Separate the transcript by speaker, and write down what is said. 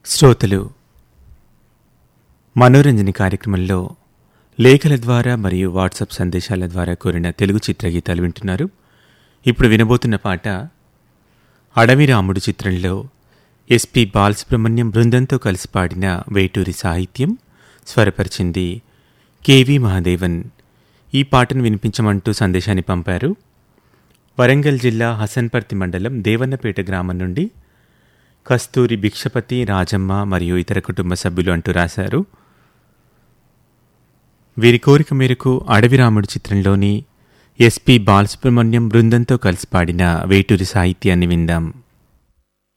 Speaker 1: శ్రోతలు మనోరంజని కార్యక్రమంలో లేఖల ద్వారా మరియు వాట్సాప్ సందేశాల ద్వారా కోరిన తెలుగు చిత్రగీతాలు వింటున్నారు ఇప్పుడు వినబోతున్న పాట అడవి రాముడు చిత్రంలో ఎస్పి బాలసుబ్రహ్మణ్యం బృందంతో కలిసి పాడిన వేటూరి సాహిత్యం స్వరపరిచింది కెవి మహాదేవన్ ఈ పాటను వినిపించమంటూ సందేశాన్ని పంపారు వరంగల్ జిల్లా హసన్పర్తి మండలం దేవన్నపేట గ్రామం నుండి కస్తూరి భిక్షపతి రాజమ్మ మరియు ఇతర కుటుంబ సభ్యులు అంటూ రాశారు వీరి కోరిక మేరకు అడవి రాముడు చిత్రంలోని ఎస్పి బాలసుబ్రహ్మణ్యం బృందంతో కలిసి పాడిన వేటూరి సాహిత్యాన్ని విందాం